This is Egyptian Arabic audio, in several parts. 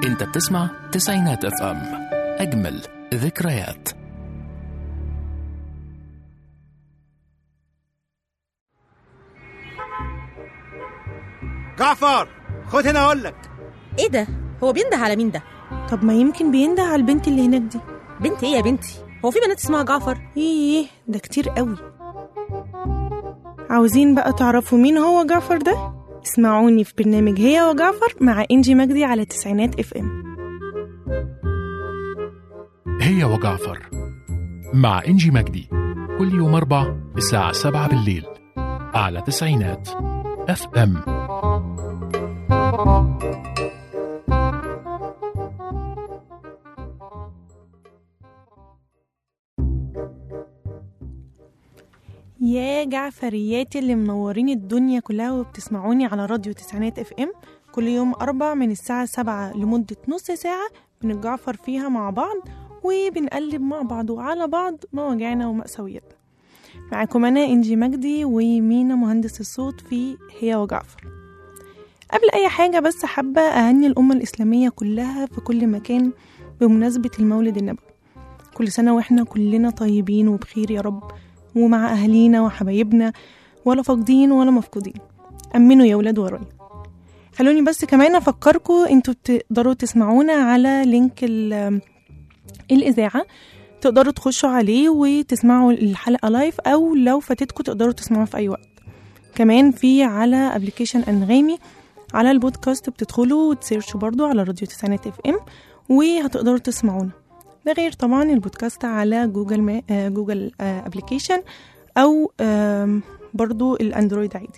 انت بتسمع تسعينات اف ام اجمل ذكريات جعفر خد هنا اقول لك ايه ده هو بينده على مين ده طب ما يمكن بينده على البنت اللي هناك دي بنت ايه يا بنتي هو في بنات اسمها جعفر ايه ده كتير قوي عاوزين بقى تعرفوا مين هو جعفر ده اسمعوني في برنامج هي وجعفر مع انجي مجدي على تسعينات اف ام هي وجعفر مع إنجي مجدي كل يوم أربع الساعة سبعة بالليل على تسعينات اف ام يا جعفرياتي اللي منورين الدنيا كلها وبتسمعوني على راديو تسعينات اف ام كل يوم أربع من الساعة سبعة لمدة نص ساعة بنتجعفر فيها مع بعض وبنقلب مع بعض وعلى بعض مواجعنا ومأساوياتنا معاكم أنا إنجي مجدي ومينا مهندس الصوت في هي وجعفر قبل أي حاجة بس حابة أهني الأمة الإسلامية كلها في كل مكان بمناسبة المولد النبوي كل سنة وإحنا كلنا طيبين وبخير يا رب ومع أهالينا وحبايبنا ولا فاقدين ولا مفقودين أمنوا يا ولاد ورايا خلوني بس كمان أفكركم انتوا تقدروا تسمعونا على لينك ال- الإذاعة تقدروا تخشوا عليه وتسمعوا الحلقة لايف أو لو فاتتكم تقدروا تسمعوها في أي وقت كمان في على ابلكيشن أنغامي على البودكاست بتدخلوا وتسيرشوا برضو على راديو تسعينات اف ام وهتقدروا تسمعونا ده غير طبعا البودكاست على جوجل ما آه، جوجل آه، ابلكيشن او آم، برضو الاندرويد عادي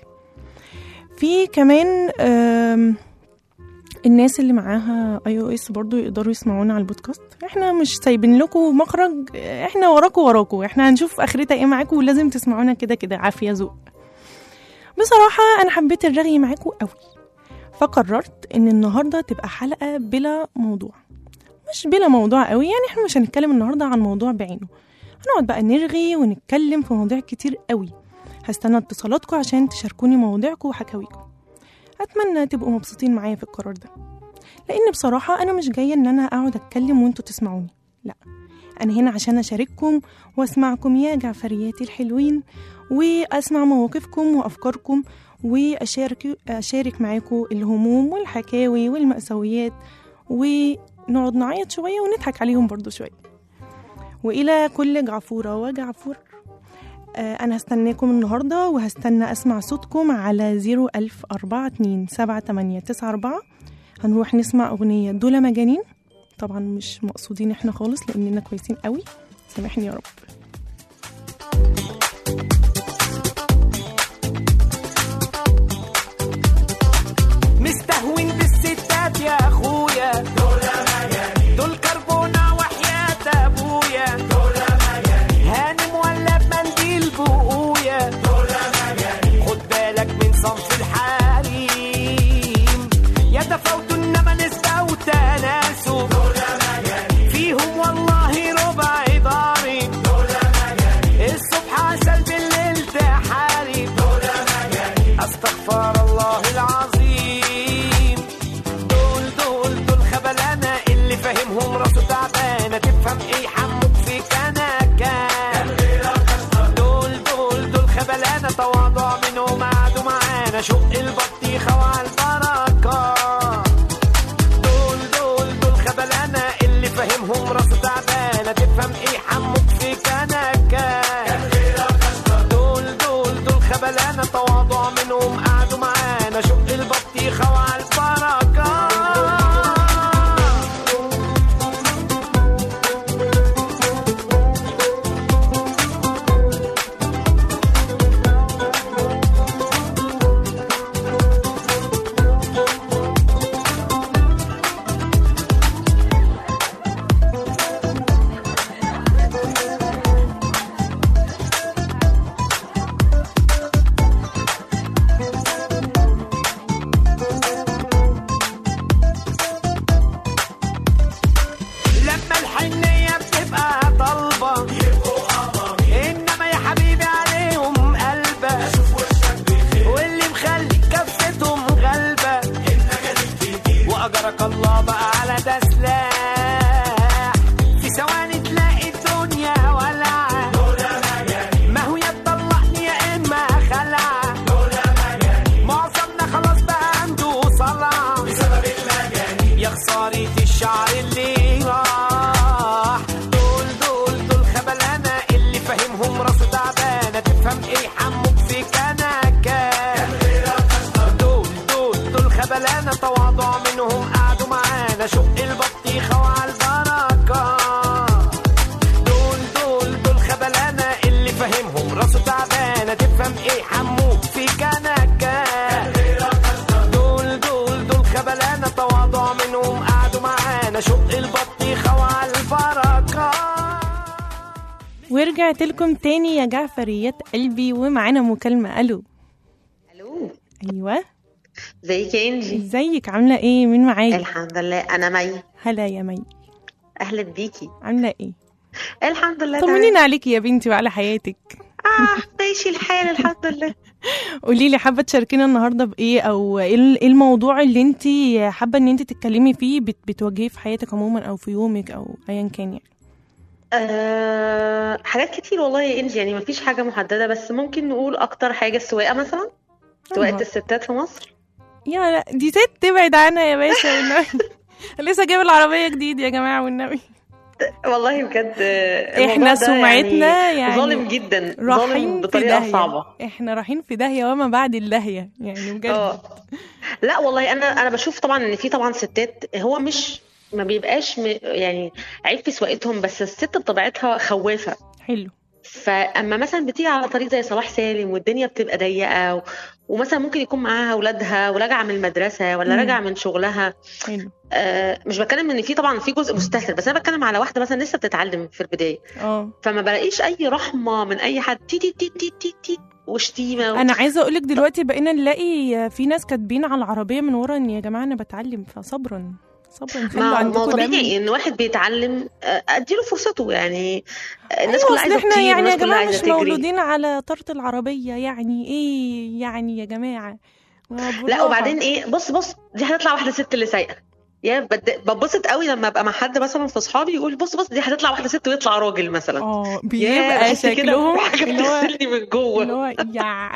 في كمان آم، الناس اللي معاها اي او اس برضو يقدروا يسمعونا على البودكاست احنا مش سايبين لكم مخرج احنا وراكم وراكم احنا هنشوف اخرتها ايه معاكم ولازم تسمعونا كده كده عافيه ذوق بصراحه انا حبيت الرغي معاكم قوي فقررت ان النهارده تبقى حلقه بلا موضوع مش بلا موضوع قوي يعني احنا مش هنتكلم النهارده عن موضوع بعينه هنقعد بقى نرغي ونتكلم في مواضيع كتير قوي هستنى اتصالاتكم عشان تشاركوني مواضيعكم وحكاويكم اتمنى تبقوا مبسوطين معايا في القرار ده لان بصراحه انا مش جايه ان انا اقعد اتكلم وانتوا تسمعوني لا انا هنا عشان اشارككم واسمعكم يا جعفرياتي الحلوين واسمع مواقفكم وافكاركم واشارك اشارك معاكم الهموم والحكاوي والمأساويات ونقعد نعيط شويه ونضحك عليهم برضو شويه والى كل جعفوره وجعفور آه، أنا هستناكم النهاردة وهستنى أسمع صوتكم على زيرو ألف أربعة اتنين سبعة تمانية تسعة أربعة هنروح نسمع أغنية دول مجانين طبعا مش مقصودين احنا خالص لأننا كويسين قوي سامحني يا رب مستهون بالستات يا اخويا دول مجانين دول كربونة وحياة ابويا دول مجانين هانم ولا بمنديل بقويا دول مجانين خد بالك من صنف الحريم يتفاوتوا انما نسبة وتناسب دول مجانين فيهم والله ربع ضارب دول مجانين الصبح عسل بالليل تحارب دول مجانين استغفر الله العظيم دول دول دول خبلانة اللي فاهمهم راسه تعبانة تفهم ايه حموك في كنكة دول دول دول خبلانة تواضع منهم قعدوا معانا شق البطيخة وعلى البركة دول دول دول خبلانة اللي فاهمهم راسه تعبانة تفهم ايه حموك في كنكة دول دول دول خبلانة تواضع منهم قعدوا معانا شق البطيخة وعلى البركة خبلانة تواضع منهم قعدوا معانا شق البطيخة وعلى البركة دول دول دول خبلانة اللي فاهمهم راسه تعبانة تفهم ايه حموك في كنكة دول دول دول خبلانة تواضع منهم قعدوا معانا شق البطيخة وعلى البركة ورجعت لكم تاني يا جعفريات قلبي ومعانا مكالمة ألو الو أيوة ازيك يا انجي ازيك عاملة ايه مين معايا الحمد لله انا مي هلا يا مي اهلا بيكي عاملة ايه الحمد لله تمام. طمنينا عليكي يا بنتي وعلى حياتك اه ماشي الحال الحمد لله قولي لي حابة تشاركينا النهاردة بإيه أو إيه ال- إيه الموضوع اللي انت حابة ان انت تتكلمي فيه بت- بتواجهيه في حياتك عموما أو في يومك أو أيا كان يعني آه حاجات كتير والله يا انجي يعني مفيش حاجه محدده بس ممكن نقول اكتر حاجه السواقه مثلا سواقه آه. الستات في مصر يا لا دي ست تبعد عنها يا باشا والنبي لسه جايب العربية جديد يا جماعة والنبي والله بجد آه، الموضوع احنا ده سمعتنا يعني يعني ظالم جدا رايحين ظالم في بطريقه داهية صعبه احنا رايحين في داهية وما بعد الداهية يعني بجد اه لا والله انا انا بشوف طبعا ان في طبعا ستات هو مش ما بيبقاش م... يعني عيب في سواقتهم بس الست بطبيعتها خوافه حلو فاما مثلا بتيجي على طريق زي صلاح سالم والدنيا بتبقى ضيقه و... ومثلا ممكن يكون معاها اولادها وراجعه من المدرسه ولا مم. راجعه من شغلها حلو آه مش بتكلم ان في طبعا في جزء مستهتر بس انا بتكلم على واحده مثلا لسه بتتعلم في البدايه اه فما بلاقيش اي رحمه من اي حد تي تي تي تي تي, تي وشتيمه و... انا عايزه اقولك دلوقتي بقينا نلاقي في ناس كاتبين على العربيه من ورا ان يا جماعه انا بتعلم فصبرا صبرا خلوا ما ما عندكم دم طبيعي ان واحد بيتعلم آه، اديله فرصته يعني آه، الناس أيوة، كلها أصل عايزه احنا تطير يعني يا والناس كلها جماعه عايزه مش تجري مولودين على طارة العربيه يعني ايه يعني يا جماعه ما لا بالراحة. وبعدين ايه بص بص دي هتطلع واحده ست اللي سايقه يا بد- بتبسط قوي لما ابقى مع حد مثلا في اصحابي يقول بص بص دي هتطلع واحده ست ويطلع راجل مثلا اه يا بيبقى بحس كده شكلهم حاجه اللي هو بتغسلني من جوه اللي هو يا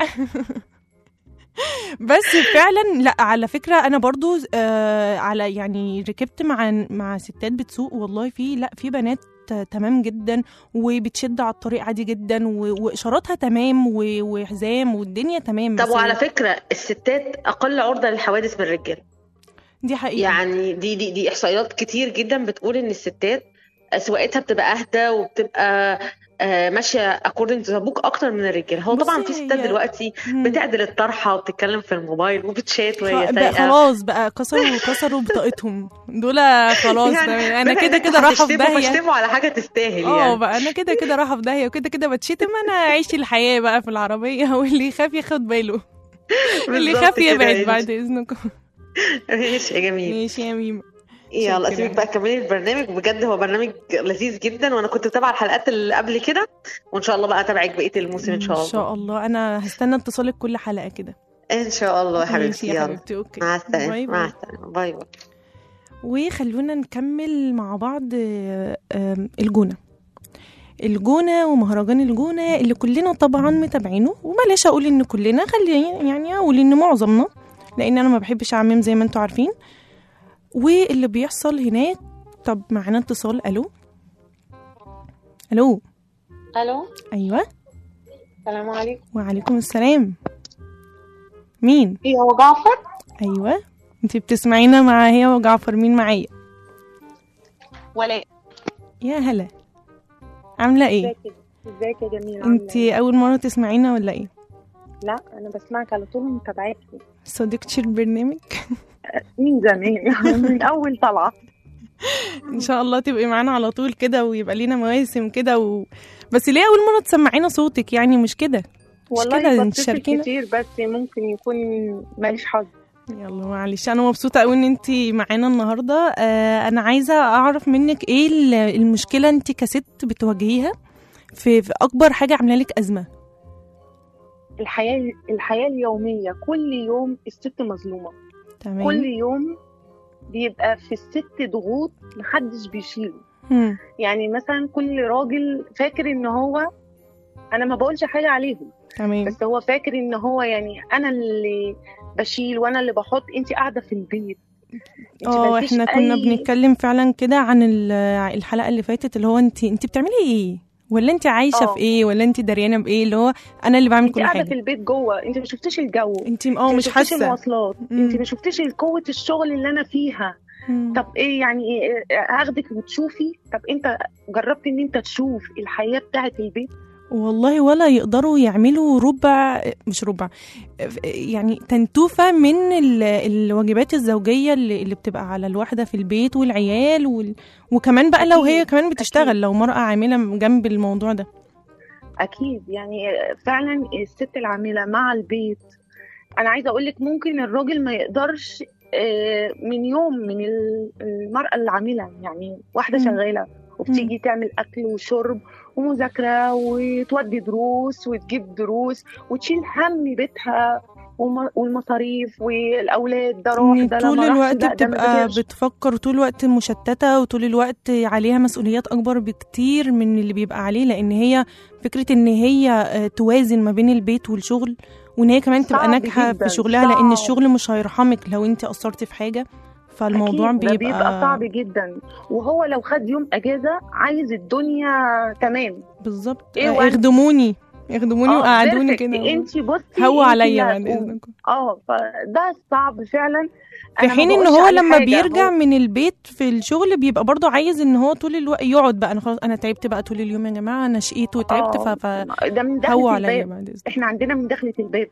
بس فعلا لا على فكره انا برضو آه على يعني ركبت مع مع ستات بتسوق والله في لا في بنات تمام جدا وبتشد على الطريق عادي جدا و- واشاراتها تمام و- وحزام والدنيا تمام طب بس وعلى فكره الستات اقل عرضه للحوادث من الرجال دي حقيقه يعني دي دي دي احصائيات كتير جدا بتقول ان الستات سواقتها بتبقى اهدى وبتبقى آه، ماشيه according to the book اكتر من الرجال هو طبعا بصي في ستات هي- دلوقتي مم. بتعدل الطرحه وبتتكلم في الموبايل وبتشات وهي خ- بقى سايقه خلاص بقى كسروا كسروا بطاقتهم دول خلاص يعني انا بدأ كده إن كده انتوا رايحه في هتشتموا داهيه فاشتموا على حاجه تستاهل اه يعني بقى انا كده كده رايحه في داهيه وكده كده بتشتم انا اعيش الحياه بقى في العربيه واللي يخاف ياخد باله اللي بالظبط يخاف كده يبعد يا بعد اذنكم ماشي يا جميل ماشي يا ميمة يلا شكرا. سيبك بقى كملي البرنامج بجد هو برنامج لذيذ جدا وانا كنت متابعه الحلقات اللي قبل كده وان شاء الله بقى اتابعك بقيه الموسم ان شاء ان الله شاء الله انا هستنى اتصالك كل حلقه كده ان شاء الله يا ماشي حبيبتي يا يلا حبيبتي اوكي مع السلامه باي مع باي. السلامه باي باي وخلونا نكمل مع بعض آه، آم، الجونة الجونة ومهرجان الجونة اللي كلنا طبعا متابعينه وبلاش اقول ان كلنا خليني يعني اقول ان معظمنا لان انا ما بحبش اعمم زي ما انتوا عارفين واللي بيحصل هناك طب معانا اتصال الو الو الو ايوه السلام عليكم وعليكم السلام مين ايه هو جعفر ايوه انتي بتسمعينا مع هي وجعفر مين معايا ولاء يا هلا عامله ايه ازيك يا جميل انتي اول مره تسمعينا ولا ايه لا انا بسمعك على طول ومتابعاكي صديقتي البرنامج من زمان من اول طلعه ان شاء الله تبقي معانا على طول كده ويبقى لينا مواسم كده و... بس ليه اول مره تسمعينا صوتك يعني مش كده كده والله بتصل تشاركينا؟ كتير بس ممكن يكون ماليش حظ يلا معلش انا مبسوطه قوي ان انتي معانا النهارده آه انا عايزه اعرف منك ايه ال- المشكله انتي كست بتواجهيها في, في اكبر حاجه عامله لك ازمه الحياه الحياه اليوميه كل يوم الست مظلومه تمام كل يوم بيبقى في الست ضغوط محدش بيشيله مم. يعني مثلا كل راجل فاكر ان هو انا ما بقولش حاجه عليهم تمام بس هو فاكر ان هو يعني انا اللي بشيل وانا اللي بحط انت قاعده في البيت انت اه مالكيش احنا كنا أي- بنتكلم فعلا كده عن ال- الحلقه اللي فاتت اللي هو انت انت بتعملي ايه ولا انت عايشه آه. في ايه ولا انت دريانه بايه اللي هو انا اللي بعمل انت كل قاعده في حاجه البيت جوه انت ما شفتيش الجو انت اه انت ما مش شفتيش حاسه المواصلات مم. انت ما شفتيش قوه الشغل اللي انا فيها مم. طب ايه يعني إيه هاخدك وتشوفي طب انت جربت ان انت تشوف الحياه بتاعت البيت والله ولا يقدروا يعملوا ربع مش ربع يعني تنتوفة من ال- الواجبات الزوجية اللي, اللي بتبقى على الواحدة في البيت والعيال وال... وكمان بقى لو هي أكيد، كمان بتشتغل أكيد. لو مرأة عاملة جنب الموضوع ده اكيد يعني فعلا الست العامله مع البيت انا عايزه اقول لك ممكن الراجل ما يقدرش آه، من يوم من ال- المراه العامله يعني واحده مم. شغاله وبتيجي تعمل اكل وشرب ومذاكره وتودي دروس وتجيب دروس وتشيل هم بيتها وم- والمصاريف والاولاد ده راح إن ده طول لما راحش، الوقت ده- ده ما بتبقى ذاكرش. بتفكر طول الوقت مشتتة وطول الوقت عليها مسؤوليات أكبر بكتير من اللي بيبقى عليه لأن هي فكرة إن هي آه، توازن ما بين البيت والشغل وإن هي كمان تبقى صعب ناجحة جداً، في شغلها لأن صعب. الشغل مش هيرحمك لو أنت قصرتي في حاجة فالموضوع أكيد ده بيبقى, بيبقى صعب جدا وهو لو خد يوم اجازه عايز الدنيا تمام بالظبط إيه آه، وأنا- يخدموني يخدموني وقعدوني كده انت بصي هو انتي عليا اللي بعد هتقومي. إذنكم اه فده صعب فعلا في أنا ما حين ان بقولش هو عليه لما حاجة، بيرجع هو- من البيت في الشغل بيبقى برضه عايز ان هو طول الوقت يقعد بقى انا خلاص انا تعبت بقى طول اليوم يا جماعه انا شقيت وتعبت آه، ف... ده من فهو دخلة عليا الباب بعد اذنك احنا عندنا من دخلة الباب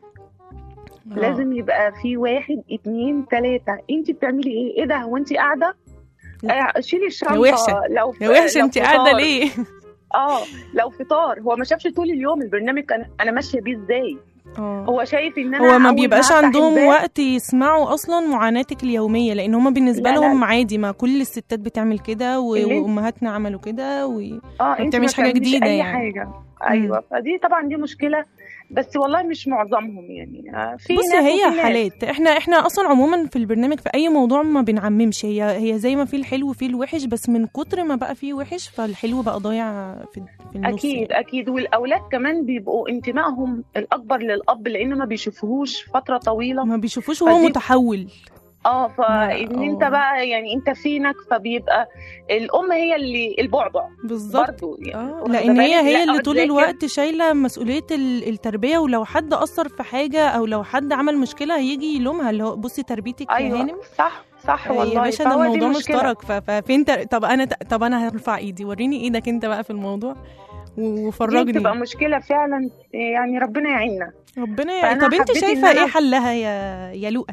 آه. لازم يبقى في واحد اتنين تلاتة انت بتعملي ايه ايه ده هو انت قاعدة لا. آه، شيلي الشنطة وحشة. لو يا وحشه لو انت قاعده فطار. ليه اه لو فطار هو ما شافش طول اليوم البرنامج انا انا ماشيه بيه ازاي اه هو شايف ان انا هو ما أول بيبقاش هفتح عندهم الباب- وقت يسمعوا اصلا معاناتك اليوميه لان هم بالنسبه لا، لا. لهم عادي ما كل الستات بتعمل كده و- اللي- وامهاتنا عملوا كده و... اه انت بتعملش ما حاجة بتعمليش جديدة اي يعني. حاجه ايوه فدي طبعا دي مشكله بس والله مش معظمهم يعني آه، في بصي ناس هي وفي ناس. حالات احنا احنا اصلا عموما في البرنامج في اي موضوع ما بنعممش هي هي زي ما في الحلو وفي الوحش بس من كتر ما بقى فيه وحش فالحلو بقى ضايع في, في النص اكيد يعني. اكيد والاولاد كمان بيبقوا انتمائهم الاكبر للاب لان ما بيشوفوهوش فتره طويله ما بيشوفوش وهو فدي- متحول اه فان ما- انت آه. بقى يعني انت فينك فبيبقى الام هي اللي البعبع بالظبط برضه يعني اه واخدة لان هي بالك؟ هي لا، اللي اقعد طول ذاكر. الوقت شايله مسؤوليه ال- التربيه ولو حد اثر في حاجه او لو حد عمل مشكله هيجي يلومها اللي هو بصي تربيتك يا ايوه هانم صح صح آه، والله يا باشا ده فهو دي الموضوع المشكلة. مشترك ف- ففين تر... طب انا طب انا هرفع ايدي وريني ايدك انت بقى في الموضوع و- دي وفرجني بتبقى مشكله فعلا يعني ربنا يعيننا ربنا ي... فأنا طب انت حبيت إن شايفه ايه أنا- حلها يا يا لؤى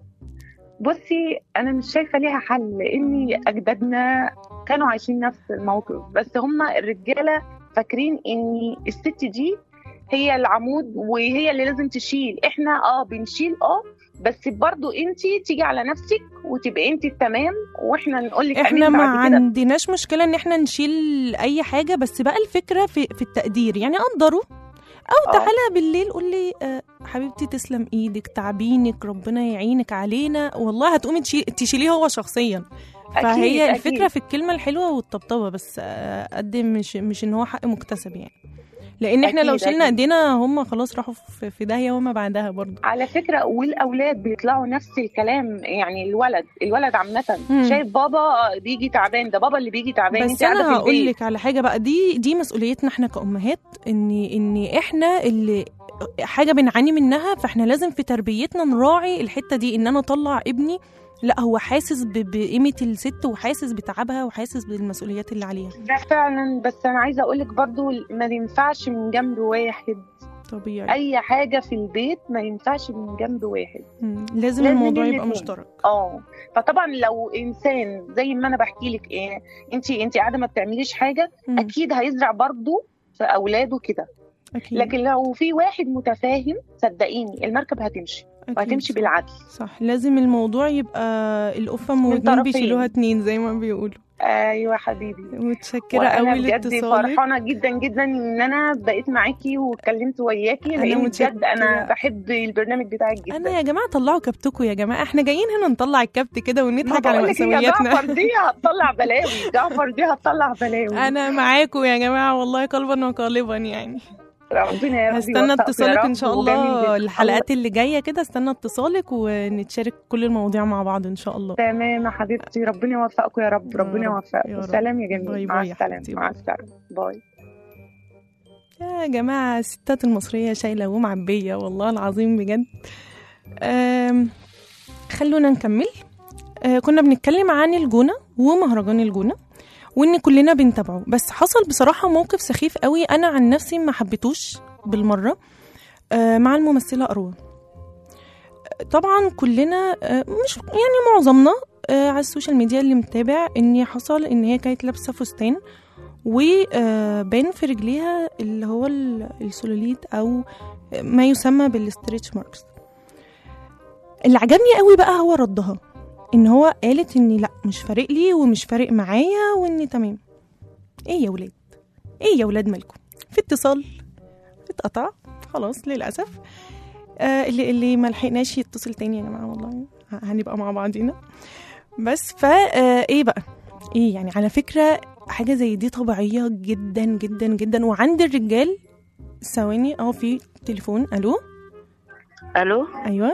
بصي انا مش شايفه ليها حل لان اجدادنا كانوا عايشين نفس الموقف بس هم الرجاله فاكرين ان الست دي هي العمود وهي اللي لازم تشيل احنا اه بنشيل اه بس برضو انت تيجي على نفسك وتبقي انت التمام واحنا نقول لك احنا ما بعد كده عندناش مشكله ان احنا نشيل اي حاجه بس بقى الفكره في في التقدير يعني قدره او آه. تعالى بالليل قول لي آه حبيبتي تسلم ايدك تعبينك ربنا يعينك علينا والله هتقومي تشي- تشيليه هو شخصيا فهي أكيد، الفكره أكيد. في الكلمه الحلوه والطبطبه بس آه، قد مش مش ان هو حق مكتسب يعني لان احنا لو أكيد، شلنا أكيد. ايدينا هم خلاص راحوا في في داهيه وما بعدها برضه على فكرة والأولاد بيطلعوا نفس الكلام يعني الولد الولد عامة مم. شايف بابا بيجي تعبان ده بابا اللي بيجي تعبان بس انت قاعدة انا في هقول البيت لك على حاجه بقى دي دي مسؤوليتنا احنا كامهات ان ان احنا اللي حاجه بنعاني منها فاحنا لازم في تربيتنا نراعي الحته دي ان انا اطلع ابني لا هو حاسس ب- بقيمه الست وحاسس بتعبها وحاسس بالمسؤوليات اللي عليها ده فعلا بس أنا عايزة أقولك برضو ما ينفعش من جنب واحد طبيعي أي حاجة في البيت ما ينفعش من جنب واحد مم. لازم لازم الموضوع يبقى الاتنين. مشترك اه فطبعا لو إنسان زي ما أنا بحكي لك إيه انت انت قاعدة ما بتعمليش حاجة مم. أكيد هيزرع برضو في أولاده كده اكيد لكن لو في واحد متفاهم صدقيني المركب هتمشي أكيد. وهتمشي بالعدل صح لازم الموضوع يبقى القفه من واتنين طرفين. بيشيلوها اتنين زي ما بيقولوا ايوه حبيبي متشكره وانا قوي بجد لاتصالك فرحانه جدا جدا ان انا بقيت معاكي واتكلمت وياكي أنا لان بجد انا متشكرة. بحب البرنامج بتاعك جدا انا يا جماعه طلعوا كبتكم يا جماعه احنا جايين هنا نطلع الكبت كده ما ونضحك على بقولك هي مأساوياتنا جعفر دي هتطلع بلاوي جعفر دي هتطلع بلاوي انا معاكم يا جماعه والله قلبا وقالبا يعني ربنا يا رب هستنى يوفقك يا اتصالك رب ان شاء وجميل الله جدا. الحلقات اللي جايه كده استنى اتصالك ونتشارك كل المواضيع مع بعض ان شاء الله تمام يا حبيبتي ربنا يوفقكم يا رب يا ربنا رب، يوفقكم يا رب. سلام يا جميل باي مع باي يا السلامه حبيبتي، مع باي. السلامه باي يا جماعة الستات المصرية شايلة ومعبية والله العظيم بجد أم، خلونا نكمل أه، كنا بنتكلم عن الجونة ومهرجان الجونة وان كلنا بنتابعه بس حصل بصراحة موقف سخيف قوي انا عن نفسي ما حبيتوش بالمرة أه، مع الممثلة أروى أه، طبعا كلنا أه، مش يعني معظمنا أه، على السوشيال ميديا اللي متابع ان حصل ان هي كانت لابسة فستان وبان في رجليها اللي هو ال- السلوليت او ما يسمى بالستريتش ماركس اللي عجبني قوي بقى هو ردها ان هو قالت اني لا مش فارق لي ومش فارق معايا واني تمام ايه يا ولاد ايه يا ولاد مالكم في اتصال اتقطع خلاص للاسف آه اللي اللي ما لحقناش يتصل تاني يا جماعه والله ه- هنبقى مع بعضينا بس فا آه ايه بقى ايه يعني على فكره حاجه زي دي طبيعيه جدا جدا جدا وعند الرجال ثواني اهو في تليفون الو الو ايوه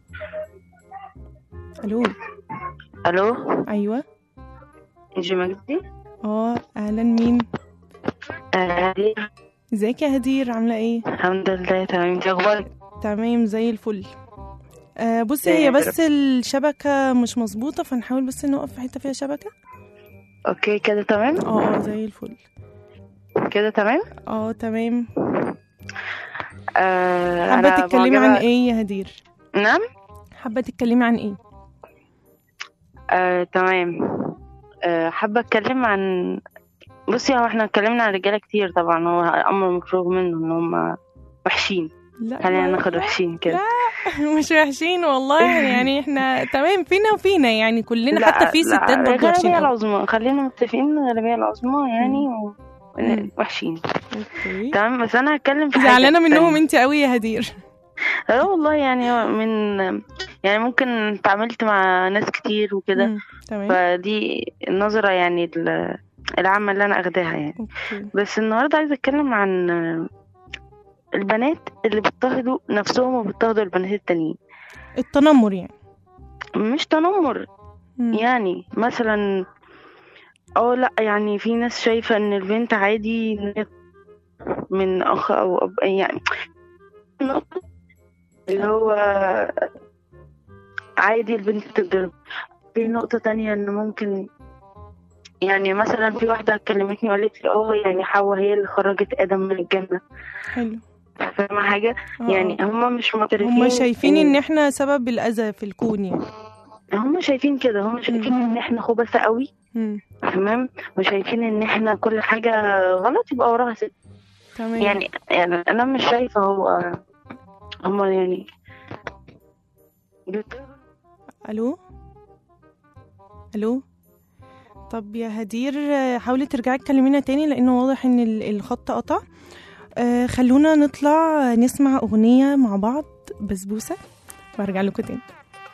الو الو ايوه انجي مجدي اه اهلا مين آه، هدي ازيك يا هدير عامله ايه الحمد لله تمام انت اخبارك تمام زي الفل آه بصي يا هي رب. بس الشبكه مش مظبوطه فنحاول بس نقف في حته فيها شبكه اوكي كده تمام اه اه زي الفل كده تمام اه تمام آه حابه أنا تتكلمي عن معجبة- ايه يا هدير نعم حابه تتكلمي عن ايه آه تمام آه حابة اتكلم عن بصي هو احنا اتكلمنا عن رجالة كتير طبعا هو امر مفروغ منه ان هم وحشين لا خلينا ما- ناخد وحشين كده مش وحشين والله يعني احنا تمام فينا وفينا يعني كلنا حتى في ستات برضه الغالبية وحشين أوي. العظمى خلينا متفقين ان الغالبية العظمى يعني و... مم. وحشين اوكي تمام بس انا هتكلم في حاجة زعلانه منهم تانية. انت قوي يا هدير لا والله يعني من يعني ممكن اتعاملت مع ناس كتير وكده مم، تمام فدي النظرة يعني ال- العامة اللي أنا أخداها يعني اوكي بس النهاردة عايزة أتكلم عن البنات اللي بيضطهدوا نفسهم وبيضطهدوا البنات التانيين التنمر يعني مش تنمر مم. يعني مثلا اه لا يعني في ناس شايفة ان البنت عادي إن هي من اخ او اب يعني نقطة اللي هو عادي البنت تضرب في نقطة تانية ان ممكن يعني مثلا في واحدة كلمتني وقالت لي اه يعني حواء هي اللي خرجت ادم من الجنة حلو فاهمة حاجة آه، يعني آه. هما مش معترفين هم شايفين ان احنا سبب الاذى في الكون يعني هما شايفين كده هما شايفين ان احنا خبثة قوي مم. تمام وشايفين ان احنا كل حاجة غلط يبقى وراها ست تمام يعني يعني انا مش شايفة هو هما يعني الو الو طب يا هدير آه، حاولي ترجعي تكلمينا تاني لانه واضح ان ال- الخط قطع آه، خلونا نطلع آه، نسمع اغنيه مع بعض بسبوسه وارجع لكم تاني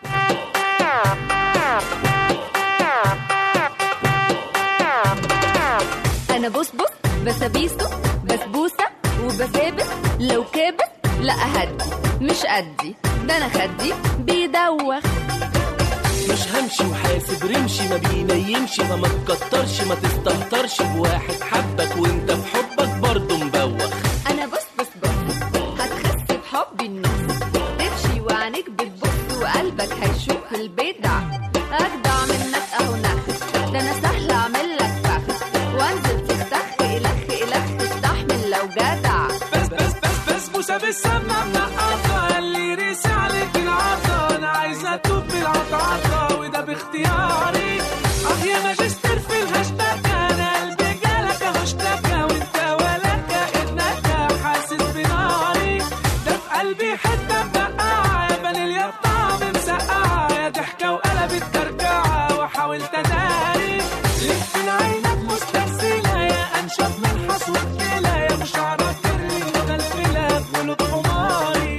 انا بص بص بسابيسو بسبوسه وبثابت لو كابت لا اهدي مش قدي ده انا خدي بيدوخ مش همشي وحاسب رمشي ما بينيمش فما تكترش ما تستهترش بواحد حبك وانت في حبك برضه مبوخ انا بص بص بص هتخس بحبي النص تمشي وعينيك بتبص وقلبك هيشوف البدع اجدع منك اهو نخ ده انا سهل اعمل لك فخ وانزل تستخ الخ الخ تستحمل لو جدع بس بس بس بسبوسه بالسمنه منقطه اللي ريسي عليك العطا انا عايزه اتوب بالعطاطا وده باختياري اه يا ماجستير في الهاشتاج انا قلبي جالك اهو اشتكى وانت ولا كانك حاسس بناري ده في قلبي حته مبقعه يا فانيليا الطعم مسقعه يا ضحكه وقلبت كركعه وحاولت اداري لفت عينك مسترسله يا انشف من حصوة كلى يا مش عارف كرلي مغلفله قلوب حماري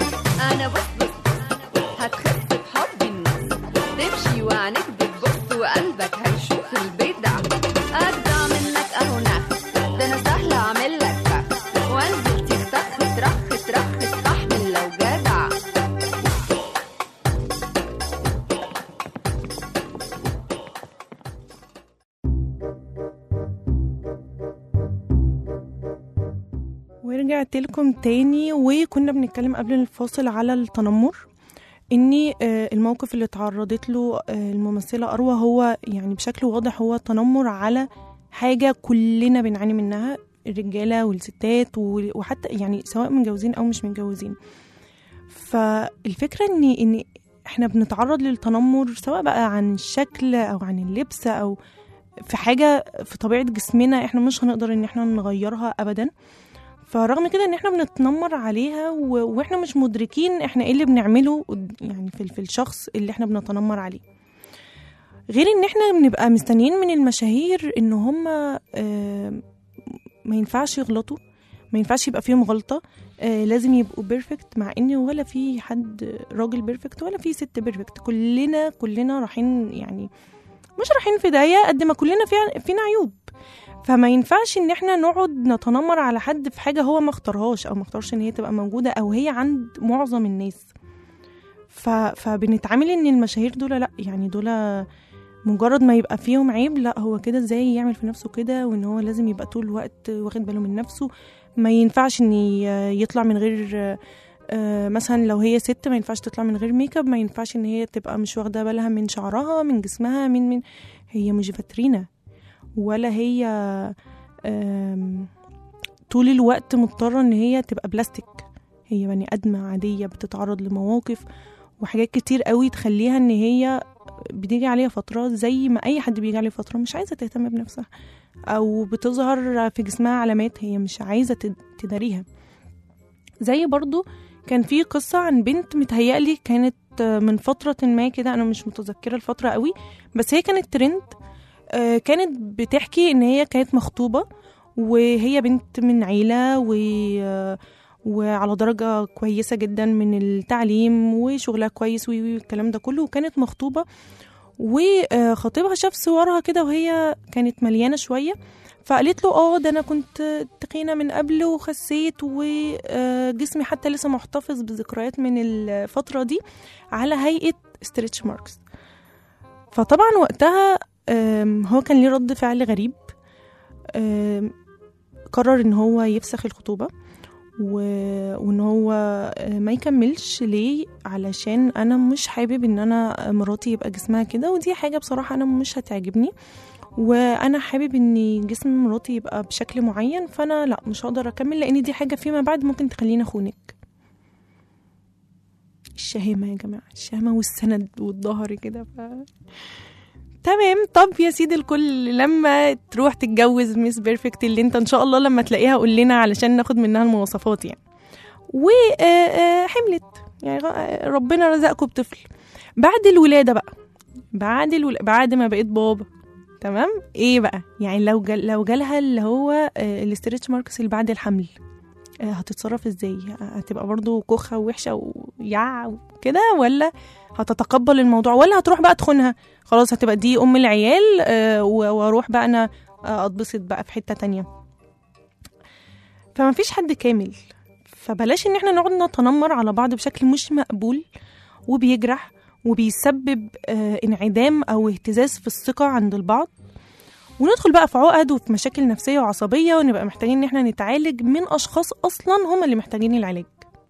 ورجعت لكم تاني وكنا بنتكلم قبل الفاصل على التنمر اني آه، الموقف اللي تعرضت له آه، الممثله اروى هو يعني بشكل واضح هو تنمر على حاجه كلنا بنعاني منها الرجاله والستات و- وحتى يعني سواء متجوزين او مش متجوزين فالفكره ان ان احنا بنتعرض للتنمر سواء بقى عن الشكل او عن اللبس او في حاجه في طبيعه جسمنا احنا مش هنقدر ان احنا نغيرها ابدا فرغم كده ان احنا بنتنمر عليها و... واحنا مش مدركين احنا ايه اللي بنعمله قد- يعني في, في الشخص اللي احنا بنتنمر عليه غير ان احنا بنبقى مستنيين من المشاهير ان هم آه ما ينفعش يغلطوا ما ينفعش يبقى فيهم غلطة آه لازم يبقوا بيرفكت مع ان ولا في حد راجل بيرفكت ولا في ست بيرفكت كلنا كلنا رايحين يعني مش رايحين في داهية قد ما كلنا فيها فينا عيوب فما ينفعش ان احنا نقعد نتنمر على حد في حاجه هو ما اختارهاش او ما اختارش ان هي تبقى موجوده او هي عند معظم الناس ف... فبنتعامل ان المشاهير دول لا يعني دول مجرد ما يبقى فيهم عيب لا هو كده ازاي يعمل في نفسه كده وان هو لازم يبقى طول الوقت واخد باله من نفسه ما ينفعش ان ي- يطلع من غير آه، مثلا لو هي ست ما ينفعش تطلع من غير ميك اب ما ينفعش ان هي تبقى مش واخده بالها من شعرها من جسمها من من هي مش فاترينا ولا هي آم، طول الوقت مضطرة ان هي تبقى بلاستيك هي بني ادمة عادية بتتعرض لمواقف وحاجات كتير قوي تخليها ان هي بتيجي عليها فترات زي ما اي حد بيجي عليه فترة مش عايزة تهتم بنفسها او بتظهر في جسمها علامات هي مش عايزة تد- تداريها زي برضو كان في قصة عن بنت متهيألي كانت من فترة ما كده أنا مش متذكرة الفترة قوي بس هي كانت ترند آه، كانت بتحكي ان هي كانت مخطوبة وهي بنت من عيلة و آه، وعلى درجة كويسة جدا من التعليم وشغلها كويس و- والكلام ده كله وكانت مخطوبة وخطيبها شاف صورها كده وهي كانت مليانة شوية فقالت له اه ده انا كنت تخينة من قبل وخسيت وجسمي حتى لسه محتفظ بذكريات من الفترة دي على هيئة ستريتش ماركس فطبعا وقتها آم، هو كان ليه رد فعل غريب آم، قرر ان هو يفسخ الخطوبة و... وان هو آه، ما يكملش ليه علشان انا مش حابب ان انا مراتي يبقى جسمها كده ودي حاجة بصراحة انا مش هتعجبني وانا حابب ان جسم مراتي يبقى بشكل معين فانا لا مش هقدر اكمل لان دي حاجة فيما بعد ممكن تخليني اخونك الشهامة يا جماعة الشهامة والسند والظهر كده ف... تمام طب يا سيدي الكل لما تروح تتجوز ميس بيرفكت اللي انت ان شاء الله لما تلاقيها قول لنا علشان ناخد منها المواصفات يعني وحملت يعني غ- ربنا رزقكم بطفل بعد الولادة بقى بعد الول... بعد ما بقيت بابا تمام ايه بقى يعني لو جل... لو جالها اللي هو آه، الاستريتش ماركس اللي بعد الحمل آه، هتتصرف ازاي هتبقى برضو كوخة ووحشة ويع وكده ولا هتتقبل الموضوع ولا هتروح بقى تخونها خلاص هتبقى دي ام العيال آه، و- واروح بقى انا آه، اتبسط بقى في حتة تانية فما فيش حد كامل فبلاش ان احنا نقعد نتنمر على بعض بشكل مش مقبول وبيجرح وبيسبب آه، انعدام او اهتزاز في الثقة عند البعض وندخل بقى في عقد وفي مشاكل نفسية وعصبية ونبقى محتاجين ان احنا نتعالج من اشخاص اصلا هم اللي محتاجين العلاج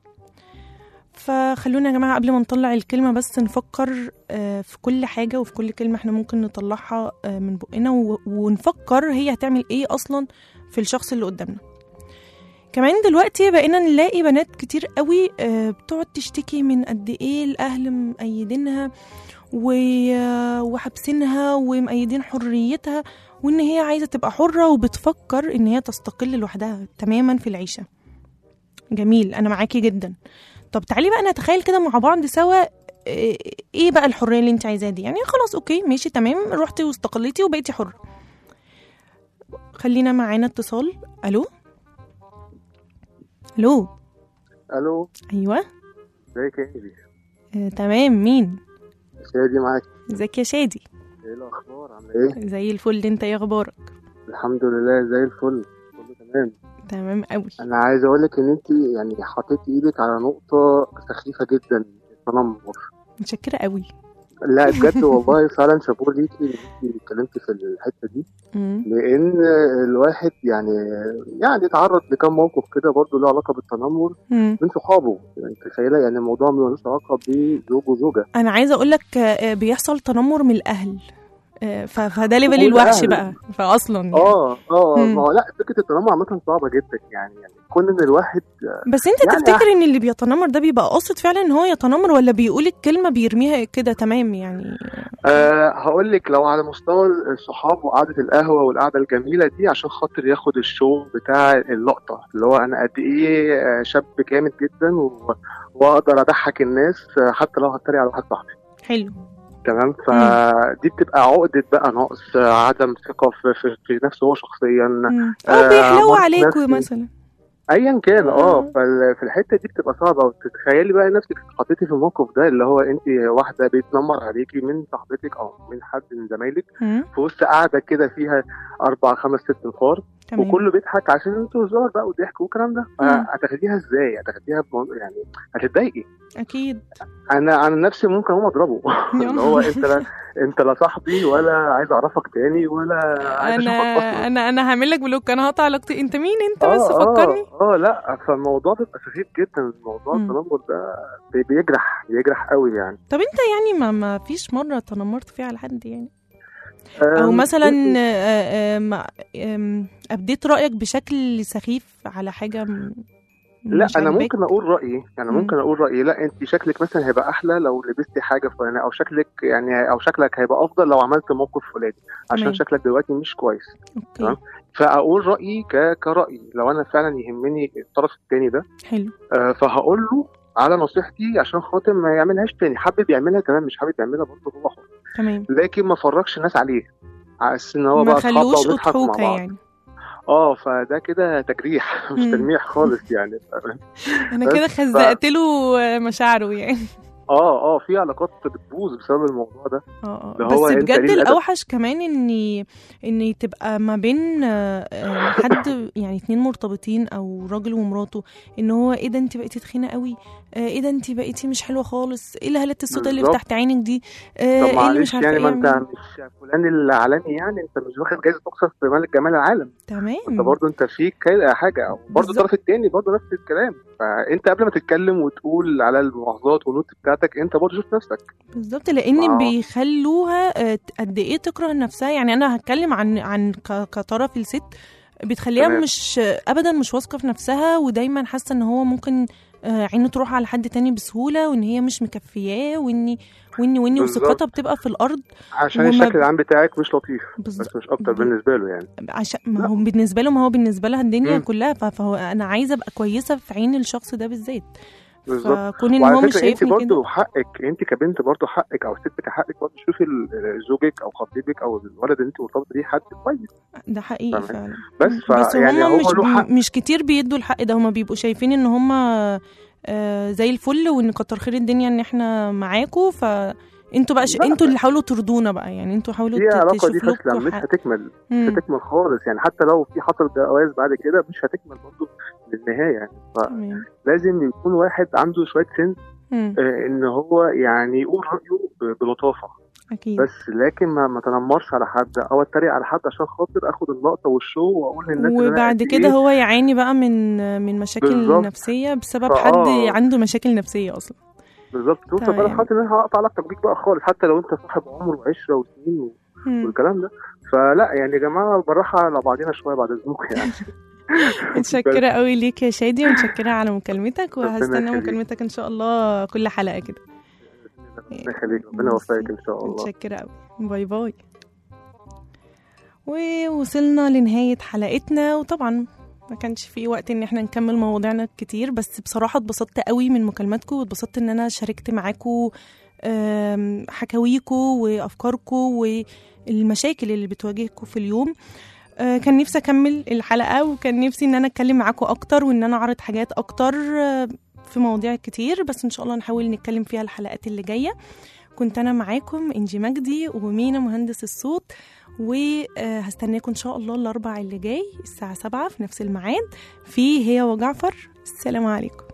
فخلونا يا جماعة قبل ما نطلع الكلمة بس نفكر آه، في كل حاجة وفي كل كلمة احنا ممكن نطلعها آه، من بقنا و- ونفكر هي هتعمل ايه اصلا في الشخص اللي قدامنا كمان دلوقتي بقينا نلاقي بنات كتير قوي آه، بتقعد تشتكي من قد ايه الاهل مأيدينها و- وحابسينها ومأيدين حريتها وان هي عايزه تبقى حره وبتفكر ان هي تستقل لوحدها تماما في العيشه جميل انا معاكي جدا طب تعالي بقى نتخيل كده مع بعض سوا آه، ايه بقى الحريه اللي انت عايزاها دي يعني خلاص اوكي ماشي تمام رحتي واستقلتي وبقيتي حره خلينا معانا اتصال الو الو الو ايوه ازيك يا ايدي آه، تمام مين شادي معاك ازيك يا شادي ايه الاخبار عامله ايه زي الفل انت ايه اخبارك الحمد لله زي الفل كله تمام تمام قوي انا عايز اقول لك ان انت يعني حطيتي ايدك على نقطه سخيفه جدا التنمر متشكره قوي لا بجد والله فعلا شابوه ليكي إن انت اتكلمتي في الحته دي مم. لان الواحد يعني يعني اتعرض لكم موقف كده برضه له علاقه بالتنمر مم. من صحابه يعني تخيله يعني الموضوع ملوش علاقه بزوج وزوجه انا عايزه اقول لك آه، بيحصل تنمر من الاهل آه، ف- فده ليفل وجود الوحش أهل. بقى فاصلا يعني. اه اه مم. ما هو لا فكره التنمر عامه صعبه جدا يعني يعني كون ان الواحد بس انت يعني تفتكر ان اللي بيتنمر ده بيبقى قاصد فعلا ان هو يتنمر ولا بيقول الكلمه بيرميها كده تمام يعني أه هقول لك لو على مستوى الصحاب وقعده القهوه والقعده الجميله دي عشان خاطر ياخد الشو بتاع اللقطه اللي هو انا قد ايه آه، شاب جامد جدا و- واقدر اضحك الناس آه، حتى لو هتريق على واحد صاحبي حلو تمام فدي بتبقى عقده بقى نقص آه، عدم ثقه في, في, في نفسه هو شخصيا مم. آه، او بيحلو مرض عليكوا نفسي. مثلا ايا كان اه آه. فال- في الحته دي بتبقى صعبه وتتخيلي بقى نفسك اتحطيتي في الموقف ده اللي هو انت واحده بيتنمر عليكي من صاحبتك او من حد من زمايلك مم. في وسط قاعده كده فيها اربع خمس ست نفار تمام وكله بيضحك عشان انتوا هزار بقى وضحك والكلام ده مم. هتاخديها ازاي؟ هتاخديها بموضوع- يعني هتتضايقي اكيد انا عن نفسي ممكن اقوم اضربه يا اللي هو انت لا انت لا صاحبي ولا عايز اعرفك تاني ولا عايز انا اشوفك اصلا انا انا هعمل لك بلوك انا هقطع علاقتي انت مين انت بس آه، فكرني اه اه لا فالموضوع بيبقى سخيف جدا موضوع مم. التنمر ده بي- بيجرح بيجرح قوي يعني طب انت يعني ما ما فيش مره تنمرت فيها على حد يعني او أم، مثلا بصي، آه، آم، آم، ابديت رايك بشكل سخيف على حاجه م- لا مش انا عاجباك؟ ممكن اقول رايي انا مم. ممكن اقول رايي لا انت شكلك مثلا هيبقى احلى لو لبستي حاجه فلانيه او شكلك يعني او شكلك هيبقى افضل لو عملت موقف فلاني عشان تمام. شكلك دلوقتي مش كويس اوكي تمام. فاقول رايي ك... كراي لو انا فعلا يهمني الطرف الثاني ده حلو آه فهقول له على نصيحتي عشان خاطر ما يعملهاش تاني حابب يعملها تمام مش حابب يعملها برضه هو حر تمام لكن ما فرجش الناس عليه على اساس ان هو ما بقى اصحاب بقى خلوش ونضحك مع اضحوكه بعض يعني اه فده كده تجريح مش مم. تلميح خالص يعني انا بس كده ف- خزقت له مشاعره يعني اه اه في علاقات بتبوظ بسبب الموضوع ده اه ده اه هو بس انت بجد قليل الأدب. الاوحش كمان ان ان تبقى ما بين آه، آه، حد يعني اتنين مرتبطين او راجل ومراته ان هو ايه ده انت بقيتي تخينه قوي آه، ايه ده انت بقيتي مش حلوه خالص ايه الهالة الصوت اللي في بالظبط. تحت عينك دي آه، طب ايه اللي معلش مش عارفه يعني ايه ما انت اعمله؟ مش فلان العالمي يعني انت مش واخد جايزه تقصر في ملك جمال العالم انت تمام برضه انت فيك كده حاجه او برضه بالظبط. الطرف التاني برضه نفس الكلام فانت قبل ما تتكلم وتقول على الملاحظات والنوت بتاعتك انت برضه شوف نفسك بالظبط لان آه. بيخلوها آه، قد ايه تكره نفسها يعني انا هتكلم عن عن ك- كطرف الست بتخليها تمام. مش ابدا مش واثقه في نفسها ودايما حاسه ان هو ممكن آه، عينه تروح على حد تاني بسهوله وان هي مش مكفياه واني واني واني بالظبط. وثقتها بتبقى في الارض عشان وما- الشكل العام بتاعك مش لطيف بالظبط. بس مش اكتر ب- بالنسبه له يعني عشان ما هو بالنسبه له ما هو بالنسبه لها الدنيا مم. كلها ف- فهو انا عايزه ابقى كويسه في عين الشخص ده بالذات بالظبط فكون ان هو وعلى مش فكره انت شايفني برضه كده حقك انت كبنت برضه حقك او ست حقك برضه تشوفي ال- زوجك او خطيبك او الولد اللي انت مرتبطه بيه حد كويس ده حقيقي تمام. فعلا بس ف بس يعني هم هو مش له حق مش كتير بيدوا الحق ده هم بيبقوا شايفين ان هم آه زي الفل وان كتر خير الدنيا ان احنا معاكوا فانتوا بقى ش... لا. انتوا اللي حاولوا ترضونا بقى يعني انتوا حاولوا دي ت- علاقه دي تشوفوا فاشله لكم مش حق. هتكمل مش مم. هتكمل خالص يعني حتى لو في حصل جواز بعد كده مش هتكمل برضه للنهايه يعني تمام فلازم يكون واحد عنده شويه سن مم. آه، ان هو يعني يقول رايه ب- بلطافه اكيد بس لكن ما ما تنمرش على حد او اتريق على حد عشان خاطر اخد اللقطه والشو واقول للناس إن أنا وبعد قد كده إيه. هو يعاني بقى من من مشاكل بالظبط. نفسيه بسبب فآه. حد عنده مشاكل نفسيه اصلا بالظبط توصل بقى تمام. لحد ان انا هقطع علاقتك بيك بقى خالص حتى لو انت صاحب عمر وعشره وسنين و- مم. والكلام ده فلا يعني يا جماعه بالراحه على بعضينا شويه بعد اذنكم يعني متشكرة قوي ليك يا شادي ومتشكرة على مكالمتك ربنا وهستنى يخليك. مكالمتك ان شاء الله كل حلقة كده ربنا يخليك ربنا يوفقك ان شاء الله متشكرة قوي باي باي ووصلنا لنهاية حلقتنا وطبعا ما كانش في وقت ان احنا نكمل مواضيعنا كتير بس بصراحة اتبسطت قوي من مكالماتكم واتبسطت ان انا شاركت معاكم آم، حكاويكم وافكاركم والمشاكل اللي بتواجهكم في اليوم آه، كان نفسي اكمل الحلقة وكان نفسي ان انا اتكلم معاكم اكتر وان انا اعرض حاجات اكتر آه، في مواضيع كتير بس ان شاء الله نحاول نتكلم فيها الحلقات اللي جايه كنت انا معاكم انجي مجدي ومينا مهندس الصوت وهستناكم ان شاء الله الاربع اللي جاي الساعه 7 في نفس الميعاد في هي وجعفر السلام عليكم